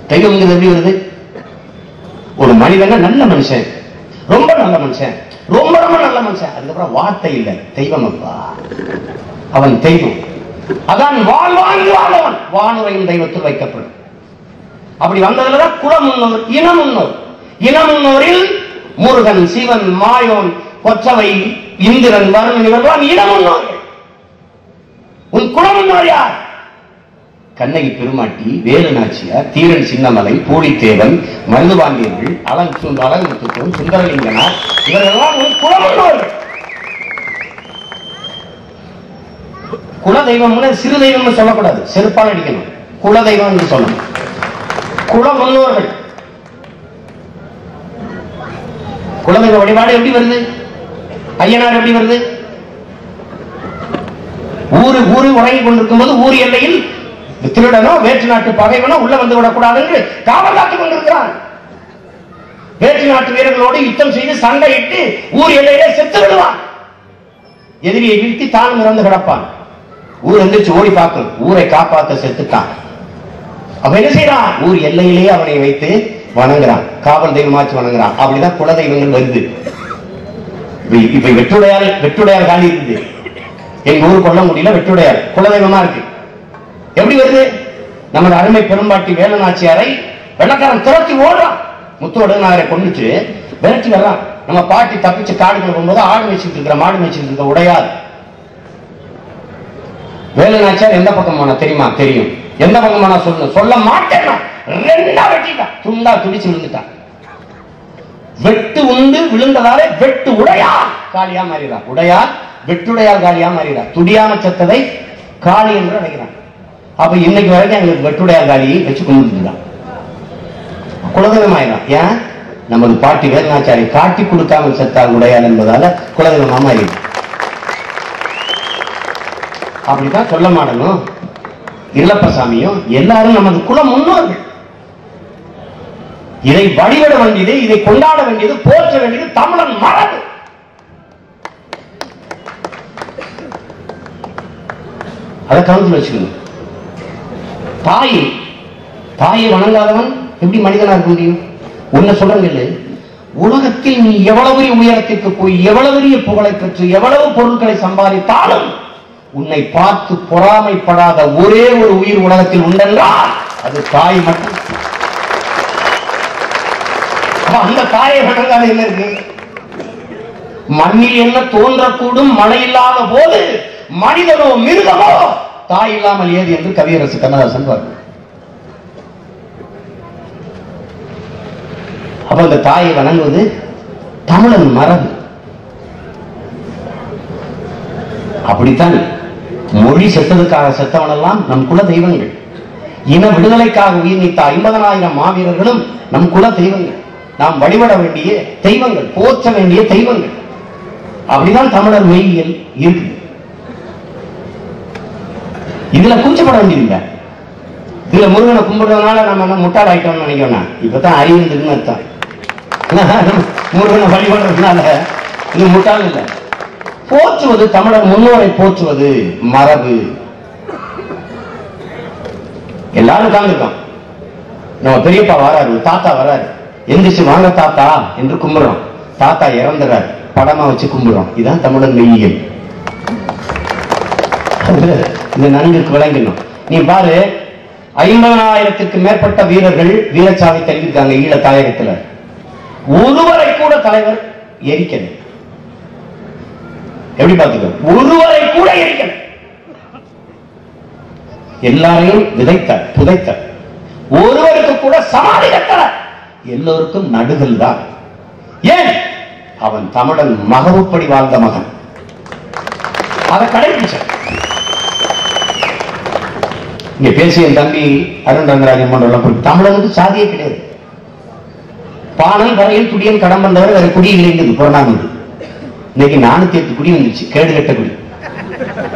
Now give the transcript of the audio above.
தெய்வம்ங்கிறது எப்படி வருது ஒரு மனிதன நல்ல மனுஷன் ரொம்ப நல்ல மனுஷன் ரொம்ப ரொம்ப நல்ல மனுஷன் அதுக்கப்புறம் வார்த்தை இல்லை தெய்வம் அப்பா அவன் தெய்வம் அதான் வாழ்வாங்கி வாழ்ந்தவன் வானுரையும் தெய்வத்தில் வைக்கப்படும் அப்படி வந்ததுலதான் குல முன்னோர் இன முன்னோர் இன முன்னோரில் முருகன் சிவன் மாயோன் கொற்றவை இந்திரன் வருணன் இவர்களாம் இன முன்னோர்கள் உன் குல முன்னோர் யார் கண்ணகி பெருமாட்டி வேலு நாச்சியார் தீரன் சின்னமலை பூலித்தேவன் மருதுபாண்டியர்கள் அலங் சுந்த அலங்குத்துவம் சுந்தரலிங்கனார் இவர்களெல்லாம் உன் குல முன்னோர்கள் குல தெய்வம்னு சிறு தெய்வம்னு சொல்லக்கூடாது செருப்பால் அடிக்கணும் குல தெய்வம் என்று சொல்லணும் குல முன்னோர்கள் குலதெய்வ வழிபாடு எப்படி வருது ஐயனார் எப்படி வருது ஊரு ஊரு உறங்கி கொண்டிருக்கும் போது ஊர் எல்லையில் திருடனோ வேற்று நாட்டு பகைவனோ உள்ள வந்து விடக்கூடாது என்று காவல் காத்துக் கொண்டிருக்கிறான் வேற்று நாட்டு வீரர்களோடு யுத்தம் செய்து சண்டையிட்டு ஊர் எல்லையிலே செத்து விடுவான் எதிரியை வீழ்த்தி தான் இறந்து கிடப்பான் ஊர் எந்திரிச்சு ஓடி பார்க்கும் ஊரை காப்பாத்த செத்துட்டான் அவன் என்ன செய்யறான் ஊர் எல்லையிலேயே அவனை வைத்து வணங்குறான் காவல் தெய்வமாச்சு வணங்குறான் அப்படிதான் குல தெய்வங்கள் வருது இப்ப- இப்ப வெற்றுடையார் வெற்றுடையார் காலி இருக்குது எங்க ஊர் கொல்ல முடியல வெற்றுடையார் குலதெய்வமா இருக்கு எப்படி வருது நமது அருமை பெரும்பாட்டி வேலநாச்சியாரை வெள்ளக்காரன் துரத்தி ஓடுறான் முத்தோடு நகரை கொண்டுச்சு விரட்டி வர்றான் நம்ம பாட்டி தப்பிச்சு காடுக்குள்ள போகும்போது ஆடு மேய்ச்சிட்டு இருக்கிற மாடு மேய்ச்சிட்டு இருக்க உடையாது வேலுநாச்சியார் எந்த பக்கம் போனா தெரியுமா தெரியும் எந்த பக்கம் போனா சொல்லணும் சொல்ல மாட்டேன் ரெண்டா வெட்டிட்டான் துண்டா துடிச்சு விழுந்துட்டான் வெட்டு உண்டு விழுந்ததாலே வெட்டு உடையா காளியா மாறிடா உடையா வெட்டுடையால் காளியா மாறிடா துடியாம செத்ததை காளி என்று அழைக்கிறான் அப்ப இன்னைக்கு வரைக்கும் எங்களுக்கு வெட்டுடையால் காளியை வச்சு கும்பிட்டுருக்கான் குலதெய்வம் ஆயிடும் ஏன் நமது பாட்டி வேலுநாச்சாரி காட்டி கொடுக்காமல் செத்தால் உடையால் என்பதால குலதெய்வமா மாறிடும் அப்படித்தான் சொல்ல மாடணும் இல்லப்பசாமியும் எல்லாரும் நமது குல முன்னோர்கள் இதை வழிபட வேண்டியது இதை கொண்டாட வேண்டியது போற்ற வேண்டியது தமிழன் மரபு அதை கவனத்தில் வச்சுக்கணும் தாய் தாயை வணங்காதவன் எப்படி மனிதனா இருக்க முடியும் உன்னை சொல்றேன் உலகத்தில் நீ எவ்வளவு பெரிய உயரத்திற்கு போய் எவ்வளவு பெரிய புகழை பெற்று எவ்வளவு பொருட்களை சம்பாதித்தாலும் உன்னை பார்த்து பொறாமைப்படாத ஒரே ஒரு உயிர் உலகத்தில் உண்டென்றால் அது தாய் மட்டும் அப்ப அந்த தாயை வணங்காத என்ன இருக்கு மண்ணில் என்ன தோன்றக்கூடும் மழை இல்லாத போது மனிதனோ மிருகமோ தாய் இல்லாமல் ஏது என்று கவியரசு கண்ணதாசன் பாரு அப்ப அந்த தாயை வணங்குவது தமிழன் மரபு அப்படித்தான் மொழி செத்ததுக்காக செத்தவனெல்லாம் நம் குல தெய்வங்கள் இன விடுதலைக்காக உயிர் நீத்த ஐம்பதனாயிரம் மாவீரர்களும் நம் குல தெய்வங்கள் நாம் வழிபட வேண்டிய தெய்வங்கள் போற்ற வேண்டிய தெய்வங்கள் அப்படிதான் தமிழர் மெய்யியல் இருக்கு இதுல கூச்சப்பட வேண்டியதில்லை இதுல முருகனை கும்பிடுறதுனால நம்ம என்ன முட்டாள் ஆயிட்டோம்னு நினைக்கிறோம் இப்பதான் அறிவுன்னு அர்த்தம் முருகனை வழிபடுறதுனால இது முட்டாள் இல்லை போற்றுவது தமிழர் முன்னோரை போற்றுவது மரபு எல்லாரும் உட்கார்ந்துருக்கோம் நம்ம பெரியப்பா வராரு தாத்தா வராரு எந்திரிச்சு வாங்க தாத்தா என்று கும்பிடுறோம் தாத்தா இறந்துறாரு படமா வச்சு கும்பிடுறோம் இதான் தமிழன் மெய்யியல் இது நன்கு விளங்கணும் நீ பாரு ஐம்பதனாயிரத்திற்கு மேற்பட்ட வீரர்கள் வீரச்சாவை தெரிவித்தாங்க ஈழ தாயகத்துல ஒருவரை கூட தலைவர் எரிக்கல எப்படி பாத்துக்க ஒருவரை கூட எரிக்கல எல்லாரையும் விதைத்தார் புதைத்தார் ஒருவருக்கு கூட சமாதி கட்டல எல்லோருக்கும் நடுகள் தான் ஏன் அவன் தமிழன் மகவுப்படி வாழ்ந்த மகன் அதை கடைபிடிச்சான் இங்க பேசிய என் தம்பி அருண் ரங்கராஜன் போன்றவர்கள் தமிழனுக்கு சாதியே கிடையாது பானல் வரையில் குடியன் கடன் வந்தவர் வேற குடி இல்லைங்கிறது புறநானூறு இன்னைக்கு நானூத்தி எட்டு குடி வந்துச்சு கேடு கட்ட குடி